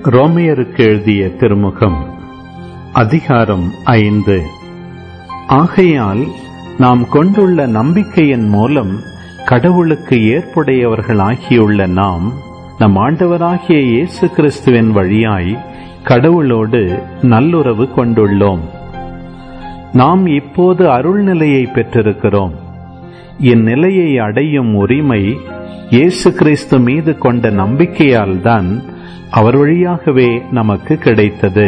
ரோமையருக்கு எழுதிய திருமுகம் அதிகாரம் ஐந்து ஆகையால் நாம் கொண்டுள்ள நம்பிக்கையின் மூலம் கடவுளுக்கு ஏற்புடையவர்களாகியுள்ள நாம் நம் ஆண்டவராகிய இயேசு கிறிஸ்துவின் வழியாய் கடவுளோடு நல்லுறவு கொண்டுள்ளோம் நாம் இப்போது அருள்நிலையை பெற்றிருக்கிறோம் இந்நிலையை அடையும் உரிமை இயேசு கிறிஸ்து மீது கொண்ட நம்பிக்கையால் தான் அவர் வழியாகவே நமக்கு கிடைத்தது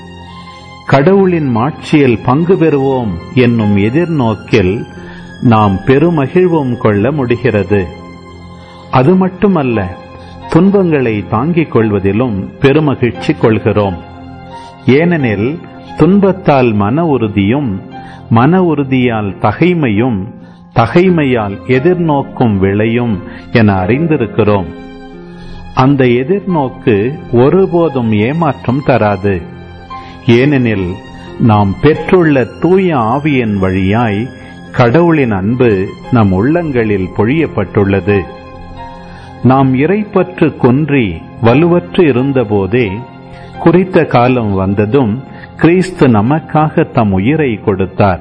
கடவுளின் மாட்சியில் பங்கு பெறுவோம் என்னும் எதிர்நோக்கில் நாம் பெருமகிழ்வும் கொள்ள முடிகிறது அது மட்டுமல்ல துன்பங்களை தாங்கிக் கொள்வதிலும் பெருமகிழ்ச்சி கொள்கிறோம் ஏனெனில் துன்பத்தால் மன உறுதியும் மன உறுதியால் தகைமையும் தகைமையால் எதிர்நோக்கும் விளையும் என அறிந்திருக்கிறோம் அந்த எதிர்நோக்கு ஒருபோதும் ஏமாற்றம் தராது ஏனெனில் நாம் பெற்றுள்ள தூய ஆவியின் வழியாய் கடவுளின் அன்பு நம் உள்ளங்களில் பொழியப்பட்டுள்ளது நாம் இறைப்பற்று கொன்றி வலுவற்று இருந்தபோதே குறித்த காலம் வந்ததும் கிறிஸ்து நமக்காக தம் உயிரை கொடுத்தார்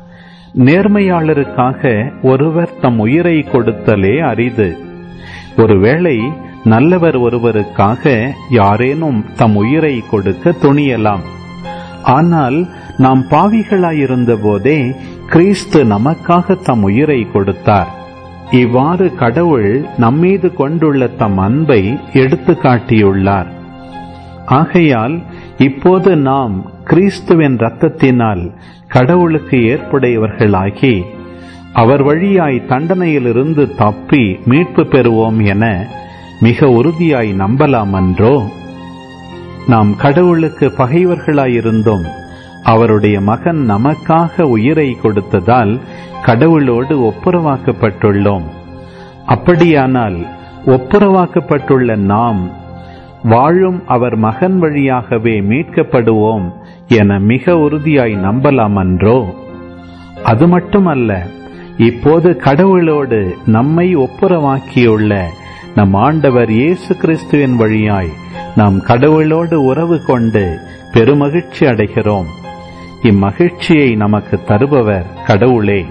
நேர்மையாளருக்காக ஒருவர் தம் உயிரை கொடுத்தலே அரிது ஒருவேளை நல்லவர் ஒருவருக்காக யாரேனும் தம் உயிரை கொடுக்க துணியலாம் ஆனால் நாம் பாவிகளாயிருந்த போதே கிறிஸ்து நமக்காக தம் உயிரை கொடுத்தார் இவ்வாறு கடவுள் நம்மீது கொண்டுள்ள தம் அன்பை எடுத்து காட்டியுள்ளார் ஆகையால் இப்போது நாம் கிறிஸ்துவின் இரத்தத்தினால் கடவுளுக்கு ஏற்புடையவர்களாகி அவர் வழியாய் தண்டனையிலிருந்து தப்பி மீட்பு பெறுவோம் என மிக உறுதியாய் நம்பலாம் அன்றோ நாம் கடவுளுக்கு பகைவர்களாயிருந்தோம் அவருடைய மகன் நமக்காக உயிரை கொடுத்ததால் கடவுளோடு ஒப்புரவாக்கப்பட்டுள்ளோம் அப்படியானால் ஒப்புரவாக்கப்பட்டுள்ள நாம் வாழும் அவர் மகன் வழியாகவே மீட்கப்படுவோம் என மிக உறுதியாய் நம்பலாம் அன்றோ அது மட்டுமல்ல இப்போது கடவுளோடு நம்மை ஒப்புரவாக்கியுள்ள நம் ஆண்டவர் இயேசு கிறிஸ்துவின் வழியாய் நாம் கடவுளோடு உறவு கொண்டு பெருமகிழ்ச்சி அடைகிறோம் இம்மகிழ்ச்சியை நமக்கு தருபவர் கடவுளே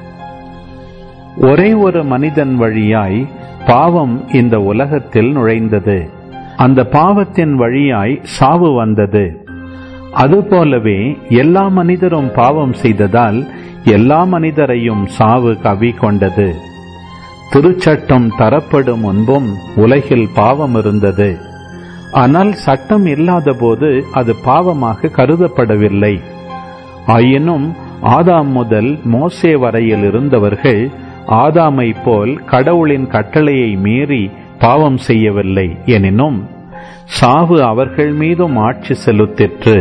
ஒரே ஒரு மனிதன் வழியாய் பாவம் இந்த உலகத்தில் நுழைந்தது அந்த பாவத்தின் வழியாய் சாவு வந்தது அதுபோலவே எல்லா மனிதரும் பாவம் செய்ததால் எல்லா மனிதரையும் சாவு கவி கொண்டது திருச்சட்டம் தரப்படும் முன்பும் உலகில் பாவம் இருந்தது ஆனால் சட்டம் இல்லாத போது அது பாவமாக கருதப்படவில்லை ஆயினும் ஆதாம் முதல் மோசே வரையில் இருந்தவர்கள் ஆதாமை போல் கடவுளின் கட்டளையை மீறி பாவம் செய்யவில்லை எனினும் சாவு அவர்கள் மீதும் ஆட்சி செலுத்திற்று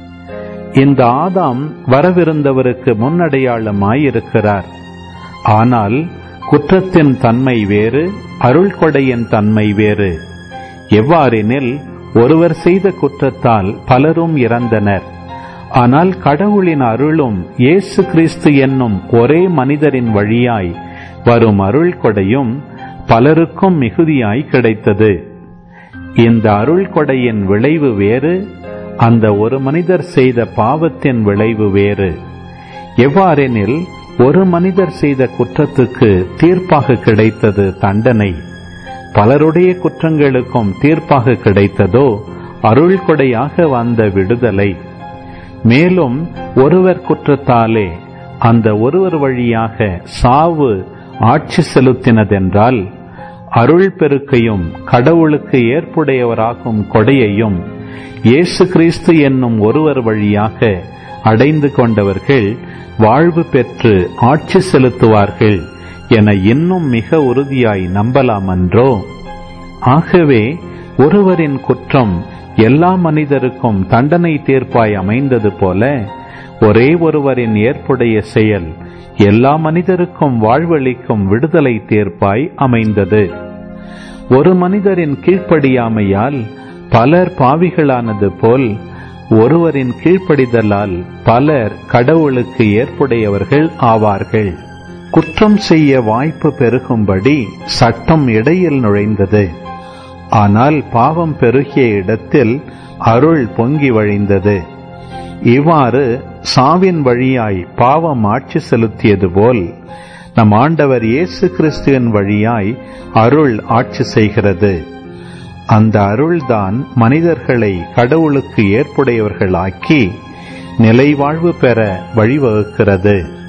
இந்த ஆதாம் வரவிருந்தவருக்கு முன்னடையாளமாயிருக்கிறார் ஆனால் குற்றத்தின் தன்மை வேறு அருள் கொடையின் தன்மை வேறு எவ்வாறெனில் ஒருவர் செய்த குற்றத்தால் பலரும் இறந்தனர் ஆனால் கடவுளின் அருளும் இயேசு கிறிஸ்து என்னும் ஒரே மனிதரின் வழியாய் வரும் அருள் கொடையும் பலருக்கும் மிகுதியாய் கிடைத்தது இந்த அருள் கொடையின் விளைவு வேறு அந்த ஒரு மனிதர் செய்த பாவத்தின் விளைவு வேறு எவ்வாறெனில் ஒரு மனிதர் செய்த குற்றத்துக்கு தீர்ப்பாக கிடைத்தது தண்டனை பலருடைய குற்றங்களுக்கும் தீர்ப்பாக கிடைத்ததோ அருள் கொடையாக வந்த விடுதலை மேலும் ஒருவர் குற்றத்தாலே அந்த ஒருவர் வழியாக சாவு ஆட்சி செலுத்தினதென்றால் அருள் பெருக்கையும் கடவுளுக்கு ஏற்புடையவராகும் கொடையையும் இயேசு கிறிஸ்து என்னும் ஒருவர் வழியாக அடைந்து கொண்டவர்கள் வாழ்வு பெற்று ஆட்சி செலுத்துவார்கள் என இன்னும் மிக உறுதியாய் நம்பலாம் அன்றோ ஆகவே ஒருவரின் குற்றம் எல்லா மனிதருக்கும் தண்டனை தீர்ப்பாய் அமைந்தது போல ஒரே ஒருவரின் ஏற்புடைய செயல் எல்லா மனிதருக்கும் வாழ்வளிக்கும் விடுதலை தீர்ப்பாய் அமைந்தது ஒரு மனிதரின் கீழ்ப்படியாமையால் பலர் பாவிகளானது போல் ஒருவரின் கீழ்ப்படிதலால் பலர் கடவுளுக்கு ஏற்புடையவர்கள் ஆவார்கள் குற்றம் செய்ய வாய்ப்பு பெருகும்படி சட்டம் இடையில் நுழைந்தது ஆனால் பாவம் பெருகிய இடத்தில் அருள் பொங்கி வழிந்தது இவ்வாறு சாவின் வழியாய் பாவம் ஆட்சி செலுத்தியது போல் நம் ஆண்டவர் இயேசு கிறிஸ்துவின் வழியாய் அருள் ஆட்சி செய்கிறது அந்த அருள்தான் மனிதர்களை கடவுளுக்கு ஏற்புடையவர்களாக்கி நிலைவாழ்வு பெற வழிவகுக்கிறது